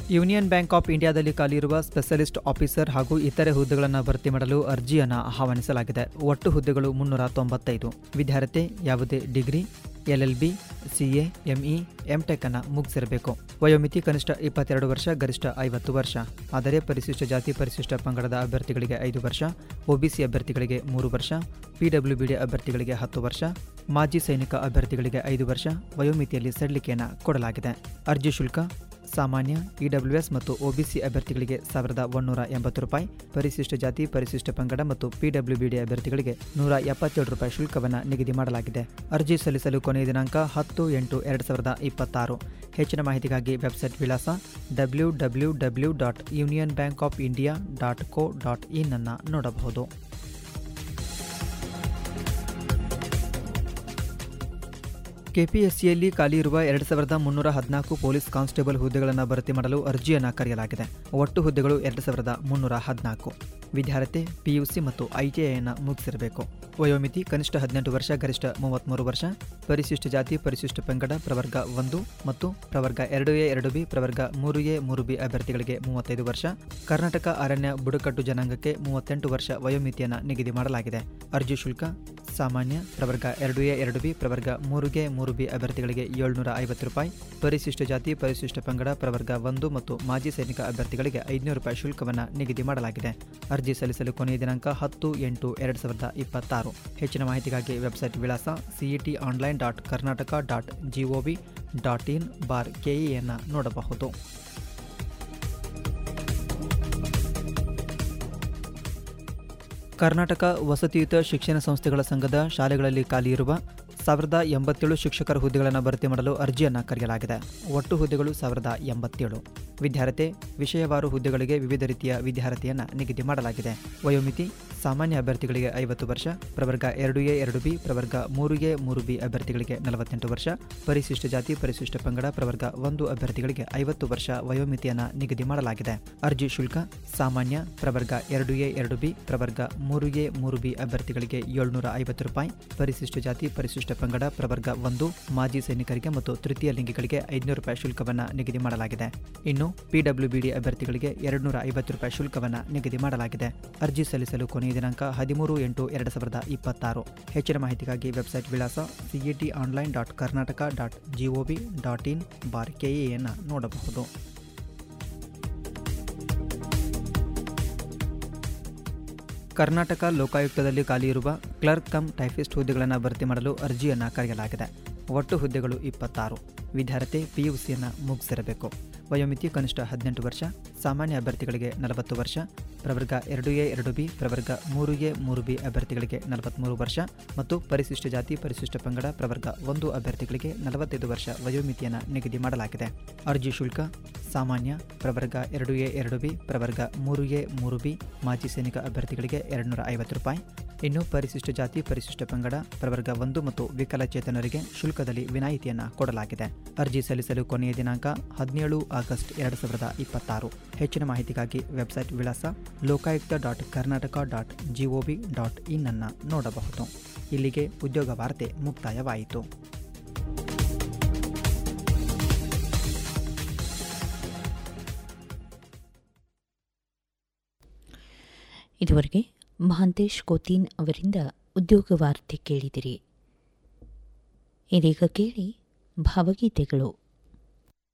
union bank of ಇಂಡಿಯಾದಲ್ಲಿ ಖಾಲಿಯಿರುವ specialist officer ಹಾಗೂ ಇತರೆ ಹುದ್ದೆಗಳನ್ನು ಭರ್ತಿ ಮಾಡಲು ಅರ್ಜಿಯನ್ನು ಆಹ್ವಾನಿಸಲಾಗಿದೆ ಒಟ್ಟು ಹುದ್ದೆಗಳು ಮುನ್ನೂರ ತೊಂಬತ್ತೈದು ವಿದ್ಯಾರ್ಥಿ ಯಾವುದೇ degree LLB CA ME MTech ಅನ್ನು ಮುಗಿಸಿರಬೇಕು ವಯೋಮಿತಿ ಕನಿಷ್ಠ ಇಪ್ಪತ್ತೆರಡು ವರ್ಷ ಗರಿಷ್ಠ ಐವತ್ತು ವರ್ಷ ಆದರೆ ಪರಿಶಿಷ್ಟ ಜಾತಿ ಪರಿಶಿಷ್ಟ ಪಂಗಡದ ಅಭ್ಯರ್ಥಿಗಳಿಗೆ ಐದು ವರ್ಷ ಒಬಿಸಿ ಅಭ್ಯರ್ಥಿಗಳಿಗೆ ಮೂರು ವರ್ಷ ಪಿಡಬ್ಲ್ಯೂಬಿಡಿ ಅಭ್ಯರ್ಥಿಗಳಿಗೆ ಹತ್ತು ವರ್ಷ ಮಾಜಿ ಸೈನಿಕ ಅಭ್ಯರ್ಥಿಗಳಿಗೆ ಐದು ವರ್ಷ ವಯೋಮಿತಿಯಲ್ಲಿ ಸಡಿಲಿಕೆಯನ್ನು ಕೊಡಲಾಗಿದೆ ಅರ್ಜಿ ಶುಲ್ಕ ಸಾಮಾನ್ಯ ಇಡಬ್ಲ್ಯೂಎಸ್ ಮತ್ತು ಒಬಿಸಿ ಅಭ್ಯರ್ಥಿಗಳಿಗೆ ಸಾವಿರದ ಒಂದೂರ ಎಂಬತ್ತು ರೂಪಾಯಿ ಪರಿಶಿಷ್ಟ ಜಾತಿ ಪರಿಶಿಷ್ಟ ಪಂಗಡ ಮತ್ತು ಪಿಡಬ್ಲ್ಯೂಬಿಡಿ ಅಭ್ಯರ್ಥಿಗಳಿಗೆ ನೂರ ಎಪ್ಪತ್ತೇಳು ರೂಪಾಯಿ ಶುಲ್ಕವನ್ನು ನಿಗದಿ ಮಾಡಲಾಗಿದೆ ಅರ್ಜಿ ಸಲ್ಲಿಸಲು ಕೊನೆಯ ದಿನಾಂಕ ಹತ್ತು ಎಂಟು ಎರಡು ಸಾವಿರದ ಇಪ್ಪತ್ತಾರು ಹೆಚ್ಚಿನ ಮಾಹಿತಿಗಾಗಿ ವೆಬ್ಸೈಟ್ ವಿಳಾಸ W W W dot union bank of India dot co dot in ಅನ್ನು ನೋಡಬಹುದು ಕೆಪಿಎಸ್ಸಿಯಲ್ಲಿ ಖಾಲಿ ಇರುವ ಎರಡು ಸಾವಿರದ ಮುನ್ನೂರ ಹದಿನಾಲ್ಕು ಪೊಲೀಸ್ ಕಾನ್ಸ್ಟೇಬಲ್ ಹುದ್ದೆಗಳನ್ನು ಭರ್ತಿ ಮಾಡಲು ಅರ್ಜಿಯನ್ನು ಕರೆಯಲಾಗಿದೆ ಒಟ್ಟು ಹುದ್ದೆಗಳು ಎರಡು ಸಾವಿರದ ಮುನ್ನೂರ ಹದಿನಾಲ್ಕು ವಿದ್ಯಾರ್ಥಿ ಪಿಯುಸಿ ಮತ್ತು ಐಟಿಐಯನ್ನು ಮುಗಿಸಿರಬೇಕು ವಯೋಮಿತಿ ಕನಿಷ್ಠ ಹದಿನೆಂಟು ವರ್ಷ ಗರಿಷ್ಠ ಮೂವತ್ತ್ಮೂರು ವರ್ಷ ಪರಿಶಿಷ್ಟ ಜಾತಿ ಪರಿಶಿಷ್ಟ ಪಂಗಡ ಪ್ರವರ್ಗ ಒಂದು ಮತ್ತು ಪ್ರವರ್ಗ ಎರಡು ಎ ಎರಡು ಬಿ ಪ್ರವರ್ಗ ಮೂರು ಎ ಮೂರು ಬಿ ಅಭ್ಯರ್ಥಿಗಳಿಗೆ ಮೂವತ್ತೈದು ವರ್ಷ ಕರ್ನಾಟಕ ಅರಣ್ಯ ಬುಡಕಟ್ಟು ಜನಾಂಗಕ್ಕೆ ಮೂವತ್ತೆಂಟು ವರ್ಷ ವಯೋಮಿತಿಯನ್ನು ನಿಗದಿ ಮಾಡಲಾಗಿದೆ ಅರ್ಜಿ ಶುಲ್ಕ ಸಾಮಾನ್ಯ ಪ್ರವರ್ಗ ಎರಡು ಎ ಎರಡು ಬಿ ಪ್ರವರ್ಗ ಮೂರುಗೆ ಮೂರು ಬಿ ಅಭ್ಯರ್ಥಿಗಳಿಗೆ ಏಳ್ನೂರ ಐವತ್ತು ರೂಪಾಯಿ ಪರಿಶಿಷ್ಟ ಜಾತಿ ಪರಿಶಿಷ್ಟ ಪಂಗಡ ಪ್ರವರ್ಗ ಒಂದು ಮತ್ತು ಮಾಜಿ ಸೈನಿಕ ಅಭ್ಯರ್ಥಿಗಳಿಗೆ ಐದುನೂರು ರೂಪಾಯಿ ಶುಲ್ಕವನ್ನು ನಿಗದಿ ಮಾಡಲಾಗಿದೆ ಅರ್ಜಿ ಸಲ್ಲಿಸಲು ಕೊನೆಯ ದಿನಾಂಕ ಹತ್ತು ಎಂಟು ಎರಡು ಸಾವಿರದ ಇಪ್ಪತ್ತಾರು ಹೆಚ್ಚಿನ ಮಾಹಿತಿಗಾಗಿ ವೆಬ್ಸೈಟ್ ವಿಳಾಸ CET online dot Karnataka dot GOV dot in bar ಕೆಇಯನ್ನು ನೋಡಬಹುದು ಕರ್ನಾಟಕ ವಸತಿಯುತ ಶಿಕ್ಷಣ ಸಂಸ್ಥೆಗಳ ಸಂಘದ ಶಾಲೆಗಳಲ್ಲಿ ಖಾಲಿಯಿರುವ ಸಾವಿರದ ಎಂಬತ್ತೇಳು ಶಿಕ್ಷಕರ ಹುದ್ದೆಗಳನ್ನು ಭರ್ತಿ ಮಾಡಲು ಅರ್ಜಿಯನ್ನು ಕರೆಯಲಾಗಿದೆ ಒಟ್ಟು ಹುದ್ದೆಗಳು ಸಾವಿರದ ಎಂಬತ್ತೇಳು ವಿದ್ಯಾರ್ಥಿ ವಿಷಯವಾರು ಹುದ್ದೆಗಳಿಗೆ ವಿವಿಧ ರೀತಿಯ ವಿದ್ಯಾರ್ಥಿಯನ್ನು ನಿಗದಿ ಮಾಡಲಾಗಿದೆ ವಯೋಮಿತಿ ಸಾಮಾನ್ಯ ಅಭ್ಯರ್ಥಿಗಳಿಗೆ ಐವತ್ತು ವರ್ಷ ಪ್ರವರ್ಗ ಎರಡು ಎ ಎರಡು ಬಿ ಪ್ರವರ್ಗ ಮೂರು ಎ ಮೂರು ಬಿ ಅಭ್ಯರ್ಥಿಗಳಿಗೆ ನಲವತ್ತೆಂಟು ವರ್ಷ ಪರಿಶಿಷ್ಟ ಜಾತಿ ಪರಿಶಿಷ್ಟ ಪಂಗಡ ಪ್ರವರ್ಗ ಒಂದು ಅಭ್ಯರ್ಥಿಗಳಿಗೆ ಐವತ್ತು ವರ್ಷ ವಯೋಮಿತಿಯನ್ನು ನಿಗದಿ ಮಾಡಲಾಗಿದೆ ಅರ್ಜಿ ಶುಲ್ಕ ಸಾಮಾನ್ಯ ಪ್ರವರ್ಗ ಎರಡು ಎ ಎರಡು ಬಿ ಪ್ರವರ್ಗ ಮೂರು ಎ ಮೂರು ಬಿ ಅಭ್ಯರ್ಥಿಗಳಿಗೆ ಏಳ್ನೂರ ಐವತ್ತು ರೂಪಾಯಿ ಪರಿಶಿಷ್ಟ ಜಾತಿ ಪರಿಶಿಷ್ಟ ಪಂಗಡ ಪ್ರವರ್ಗ ಒಂದು ಮಾಜಿ ಸೈನಿಕರಿಗೆ ಮತ್ತು ತೃತೀಯ ಲಿಂಗಿಗಳಿಗೆ ಐದುನೂರು ರೂಪಾಯಿ ಶುಲ್ಕವನ್ನು ನಿಗದಿ ಮಾಡಲಾಗಿದೆ ಇನ್ನು ಪಿಡಬ್ಲ್ಯೂಬಿಡಿ ಅಭ್ಯರ್ಥಿಗಳಿಗೆ ಎರಡುನೂರ ಐವತ್ತು ರೂಪಾಯಿ ಶುಲ್ಕವನ್ನು ನಿಗದಿ ಮಾಡಲಾಗಿದೆ ಅರ್ಜಿ ಸಲ್ಲಿಸಲು ಕೊನೆಯ ದಿನಾಂಕ ಹದಿಮೂರು ಎಂಟು ಎರಡು ಸಾವಿರದ ಇಪ್ಪತ್ತಾರು ಹೆಚ್ಚಿನ ಮಾಹಿತಿಗಾಗಿ ವೆಬ್ಸೈಟ್ ವಿಳಾಸ CET online dot Karnataka dot GOV dot in bar ಕೆಇಯನ್ನು ನೋಡಬಹುದು ಕರ್ನಾಟಕ ಲೋಕಾಯುಕ್ತದಲ್ಲಿ ಖಾಲಿಯಿರುವ ಕ್ಲರ್ಕ್ ಕಮ್ ಟೈಪಿಸ್ಟ್ ಹುದ್ದೆಗಳನ್ನು ಭರ್ತಿ ಮಾಡಲು ಅರ್ಜಿಯನ್ನು ಕರೆಯಲಾಗಿದೆ ಒಟ್ಟು ಹುದ್ದೆಗಳು ಇಪ್ಪತ್ತಾರು ವಿದ್ಯಾರ್ಥಿ ಪಿಯುಸಿಯನ್ನು ಮುಗಿಸಿರಬೇಕು ವಯೋಮಿತಿ ಕನಿಷ್ಠ ಹದಿನೆಂಟು ವರ್ಷ ಸಾಮಾನ್ಯ ಅಭ್ಯರ್ಥಿಗಳಿಗೆ ನಲವತ್ತು ವರ್ಷ ಪ್ರವರ್ಗ ಎರಡು ಎ ಎರಡು ಬಿ ಪ್ರವರ್ಗ ಮೂರು ಎ ಮೂರು ಬಿ ಅಭ್ಯರ್ಥಿಗಳಿಗೆ ನಲವತ್ತ್ಮೂರು ವರ್ಷ ಮತ್ತು ಪರಿಶಿಷ್ಟ ಜಾತಿ ಪರಿಶಿಷ್ಟ ಪಂಗಡ ಪ್ರವರ್ಗ ಒಂದು ಅಭ್ಯರ್ಥಿಗಳಿಗೆ ನಲವತ್ತೈದು ವರ್ಷ ವಯೋಮಿತಿಯನ್ನು ನಿಗದಿ ಮಾಡಲಾಗಿದೆ ಅರ್ಜಿ ಶುಲ್ಕ ಸಾಮಾನ್ಯ ಪ್ರವರ್ಗ ಎರಡು ಎ ಎರಡು ಬಿ ಪ್ರವರ್ಗ ಮೂರು ಎ ಮೂರು ಬಿ ಮಾಜಿ ಸೈನಿಕ ಅಭ್ಯರ್ಥಿಗಳಿಗೆ ಎರಡುನೂರ ಐವತ್ತು ರೂಪಾಯಿ ಇನ್ನು ಪರಿಶಿಷ್ಟ ಜಾತಿ ಪರಿಶಿಷ್ಟ ಪಂಗಡ ಪ್ರವರ್ಗ ಒಂದು ಮತ್ತು ವಿಕಲಚೇತನರಿಗೆ ಶುಲ್ಕದಲ್ಲಿ ವಿನಾಯಿತಿಯನ್ನು ಕೊಡಲಾಗಿದೆ ಅರ್ಜಿ ಸಲ್ಲಿಸಲು ಕೊನೆಯ ದಿನಾಂಕ ಹದಿನೇಳು ಆಗಸ್ಟ್ ಎರಡು ಸಾವಿರದ ಇಪ್ಪತ್ತಾರು ಹೆಚ್ಚಿನ ಮಾಹಿತಿಗಾಗಿ ವೆಬ್ಸೈಟ್ ವಿಳಾಸ Lokayukta dot Karnataka dot GOV dot in ಅನ್ನು ನೋಡಬಹುದು ಇಲ್ಲಿಗೆ ಉದ್ಯೋಗ ವಾರ್ತೆ ಮುಕ್ತಾಯವಾಯಿತು ಇದುವರೆಗೆ ಮಹಾಂತೇಶ್ ಕೋತೀನ್ ಅವರಿಂದ ಉದ್ಯೋಗ ವಾರ್ತೆ ಕೇಳಿದಿರಿ ಇದೀಗ ಕೇಳಿ ಭಾವಗೀತೆಗಳು